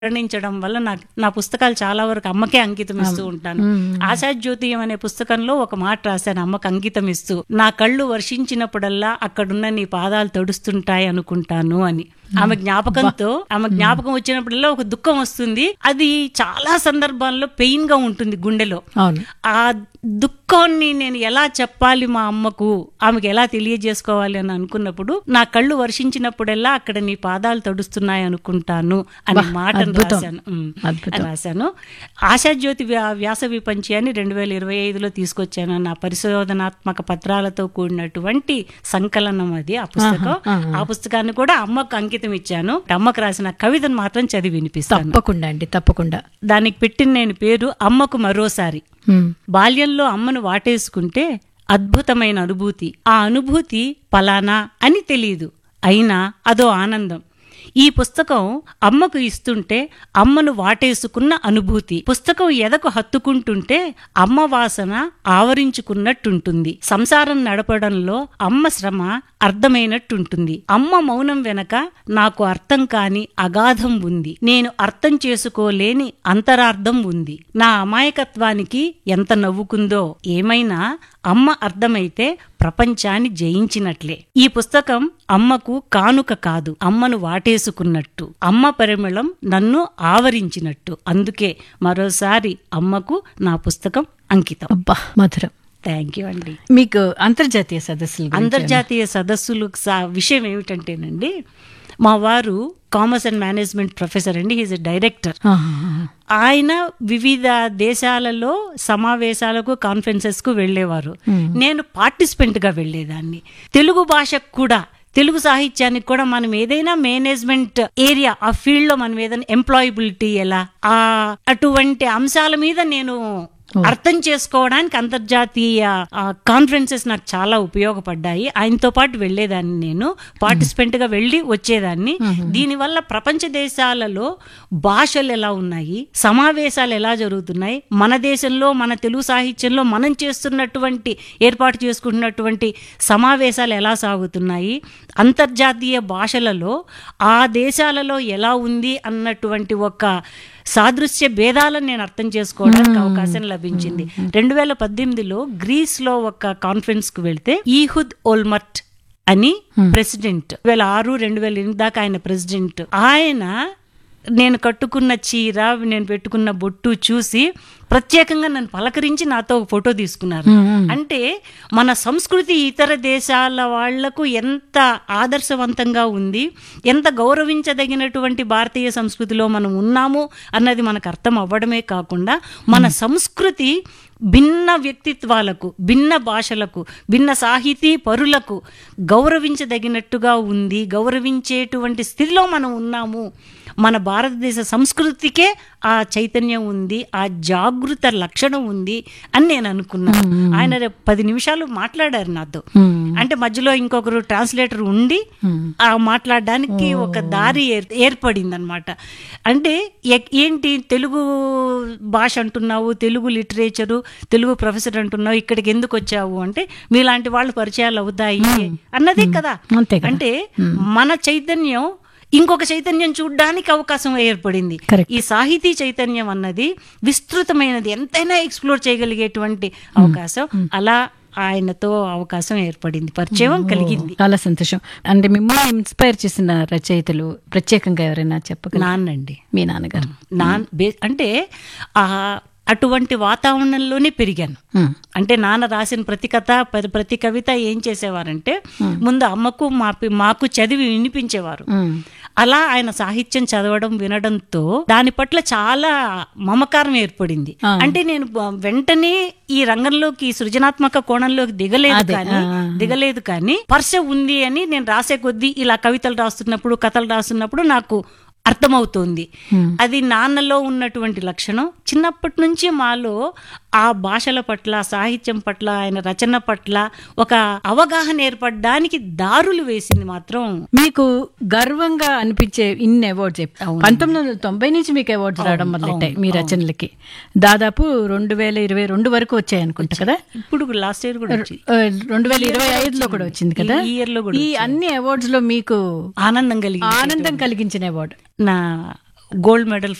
వర్ణించడం వల్ల నాకు నా పుస్తకాలు చాలా వరకు అమ్మకే అంకితం ఇస్తూ ఉంటాను ఆశాజ్యోతియం అనే పుస్తకంలో ఒక మాట రాశాను అమ్మకు అంకితం ఇస్తూ నా కళ్ళు వర్షించినప్పుడల్లా అక్కడున్న నీ పాదాలు తడుస్తుంటాయి అనుకుంటాను అని ఆమె జ్ఞాపకంతో ఆమె జ్ఞాపకం వచ్చినప్పుడల్లా ఒక దుఃఖం వస్తుంది అది చాలా సందర్భాల్లో పెయిన్ గా ఉంటుంది గుండెలో అవును ఆ దుఃఖాన్ని నేను ఎలా చెప్పాలి మా అమ్మకు ఆమెకు ఎలా తెలియజేసుకోవాలి అని అనుకున్నప్పుడు నా కళ్ళు వర్షించినప్పుడల్లా అక్కడ నీ పాదాలు తడుస్తున్నాయి అనుకుంటాను అనే మాటను అద్భుతం. రాశాను ఉమ్. అద్భుతం. రాశాను ఆశాజ్యోతి వ్య- వ్యాస విపంచి అని రెండు వేల ఇరవై ఐదులో తీసుకొచ్చాను నా పరిశోధనాత్మక పత్రాలతో కూడినటువంటి సంకలనం అది ఆ పుస్తకం ఆ పుస్తకాన్ని కూడా అమ్మకు అంకితం ఇచ్చాను అమ్మకు రాసిన కవితను మాత్రం చదివి వినిపిస్తాను తప్పకుండా అండి తప్పకుండా దానికి పెట్టిన నేను పేరు అమ్మకు మరోసారి ఉమ్. బాల్యంలో అమ్మను వాటేసుకుంటే అద్భుతమైన అనుభూతి ఆ అనుభూతి పలానా అని తెలియదు అయినా అదో ఆనందం ఈ పుస్తకం అమ్మకు ఇస్తుంటే అమ్మను వాటేసుకున్న అనుభూతి పుస్తకం ఎదకు హత్తుకుంటుంటే అమ్మ వాసన ఆవరించుకున్నట్టుంటుంది సంసారం నడపడంలో అమ్మ శ్రమ అర్థమైనట్టుంటుంది అమ్మ మౌనం వెనక నాకు అర్థం కాని అగాధం ఉంది నేను అర్థం చేసుకోలేని అంతరార్థం ఉంది నా అమాయకత్వానికి ఎంత నవ్వుకుందో ఏమైనా అమ్మ అర్థమైతే ప్రపంచాన్ని జయించినట్లే ఈ పుస్తకం అమ్మకు కానుక కాదు అమ్మను వాటేసుకున్నట్టు అమ్మ పరిమళం నన్ను ఆవరించినట్టు అందుకే మరోసారి అమ్మకు నా పుస్తకం అంకితం అబ్బా మధురం థ్యాంక్ యూ అండి మీకు అంతర్జాతీయ సదస్సులు గురించి అంతర్జాతీయ సదస్సులు సా- విషయం ఏమిటంటేనండి మా వారు కామర్స్ అండ్ మేనేజ్మెంట్ ప్రొఫెసర్ అండి హీజ్ డైరెక్టర్ ఆహా. ఆయన వివిధ దేశాలలో సమావేశాలకు కాన్ఫరెన్సెస్ కు వెళ్ళేవారు నేను పార్టిసిపెంట్ గా వెళ్ళేదాన్ని తెలుగు భాషకు కూడా తెలుగు సాహిత్యానికి కూడా మనం ఏదైనా మేనేజ్మెంట్ ఏరియా ఆ ఫీల్డ్ లో మనం ఏదైనా ఎంప్లాయబిలిటీ ఎలా ఆ అటువంటి అంశాల మీద నేను అర్థం చేసుకోవడానికి అంతర్జాతీయ కాన్ఫరెన్సెస్ నాకు చాలా ఉపయోగపడ్డాయి ఆయనతో పాటు వెళ్ళేదాన్ని నేను పార్టిసిపెంట్ గా వెళ్ళి వచ్చేదాన్ని దీనివల్ల ప్రపంచ దేశాలలో భాషలు ఎలా ఉన్నాయి సమావేశాలు ఎలా జరుగుతున్నాయి మన దేశంలో మన తెలుగు సాహిత్యంలో మనం చేస్తున్నటువంటి ఏర్పాటు చేసుకుంటున్నటువంటి సమావేశాలు ఎలా సాగుతున్నాయి అంతర్జాతీయ భాషలలో ఆ దేశాలలో ఎలా ఉంది అన్నటువంటి ఒక సాదృశ్య భేదాలను నేను అర్థం చేసుకోవడానికి అవకాశం లభించింది రెండు వేల పద్దెనిమిదిలో గ్రీస్ లో ఒక కాన్ఫరెన్స్ కు వెళ్తే ఈహుద్ ఓల్మర్ట్ అని ప్రెసిడెంట్ వేల ఆరు రెండు వేల ఎనిమిది దాకా ఆయన ప్రెసిడెంట్ ఆయన నేను కట్టుకున్న చీర నేను పెట్టుకున్న బొట్టు చూసి ప్రత్యేకంగా నన్ను పలకరించి నాతో ఒక ఫోటో తీసుకున్నారు అంటే మన సంస్కృతి ఇతర దేశాల వాళ్లకు ఎంత ఆదర్శవంతంగా ఉంది ఎంత గౌరవించదగినటువంటి భారతీయ సంస్కృతిలో మనం ఉన్నాము అన్నది మనకు అర్థం అవ్వడమే కాకుండా మన సంస్కృతి భిన్న వ్యక్తిత్వాలకు భిన్న భాషలకు భిన్న సాహితీ పరులకు గౌరవించదగినట్టుగా ఉంది గౌరవించేటువంటి స్థితిలో మనం ఉన్నాము మన భారతదేశ సంస్కృతికే ఆ చైతన్యం ఉంది ఆ జాగృత లక్షణం ఉంది అని నేను అనుకున్నాను ఆయన రేపు పది నిమిషాలు మాట్లాడారు నాతో అంటే మధ్యలో ఇంకొకరు ట్రాన్స్లేటర్ ఉండి ఆ మాట్లాడడానికి ఒక దారి ఏర్- ఏర్పడింది అనమాట అంటే ఎ- ఏంటి తెలుగు భాష అంటున్నావు తెలుగు లిటరేచరు తెలుగు ప్రొఫెసర్ అంటున్నావు ఇక్కడికి ఎందుకు వచ్చావు అంటే మీలాంటి వాళ్ళు పరిచయాలు అవుతాయి అన్నదే కదా అంతే కదా. అంటే మన చైతన్యం ఇంకొక చైతన్యం చూడడానికి అవకాశం ఏర్పడింది Correct. ఈ సాహితీ చైతన్యం అన్నది విస్తృతమైనది ఎంతైనా ఎక్స్ప్లోర్ చేయగలిగేటువంటి అవకాశం అలా ఆయనతో అవకాశం ఏర్పడింది పరిచయం కలిగింది చాలా సంతోషం అంటే మిమ్మల్ని ఇన్స్పైర్ చేసిన రచయితలు ప్రత్యేకంగా ఎవరైనా చెప్పగలరా నాన్నండి మీ నాన్నగారు నాన్ బే- అంటే ఆ అటువంటి వాతావరణంలోనే పెరిగాను ఉమ్. అంటే నాన్న రాసిన ప్రతి కథ ప్ర- ప్రతి కవిత ఏం చేసేవారంటే ముందు అమ్మకు మా పి- మాకు చదివి వినిపించేవారు ఉమ్. అలా ఆయన సాహిత్యం చదవడం వినడంతో దాని పట్ల చాలా మమకారం ఏర్పడింది ఆ. అంటే నేను బ- వెంటనే ఈ రంగంలోకి ఈ సృజనాత్మక కోణంలోకి దిగలేదు అదే, కానీ ఆ. దిగలేదు కానీ పర్స ఉంది అని నేను రాసే కొద్దీ ఇలా కవితలు రాస్తున్నప్పుడు కథలు రాస్తున్నప్పుడు నాకు అర్థమవుతోంది అది నాన్నలో ఉన్నటువంటి లక్షణం చిన్నప్పటి నుంచి మాలో ఆ భాషల పట్ల సాహిత్యం పట్ల ఆయన రచన పట్ల ఒక అవగాహన ఏర్పడడానికి దారులు వేసింది మాత్రం మీకు గర్వంగా అనిపించే ఇన్ని అవార్డ్స్ పంతొమ్మిది వందల తొంభై నుంచి మీకు అవార్డ్స్ రావడం మొదలెట్టాయి మీ రచనలకి దాదాపు రెండు వేల ఇరవై రెండు వరకు వచ్చాయి అనుకుంటా కదా ఇప్పుడు లాస్ట్ ఇయర్ కూడా వచ్చింది ఆ, రెండు వేల ఇరవై ఐదులో కూడా వచ్చింది కదా ఈ ఇయర్ లో కూడా ఈ అన్ని అవార్డ్స్ లో మీకు ఆనందం కలిగి ఆనందం కలిగించిన అవార్డు నా గోల్డ్ మెడల్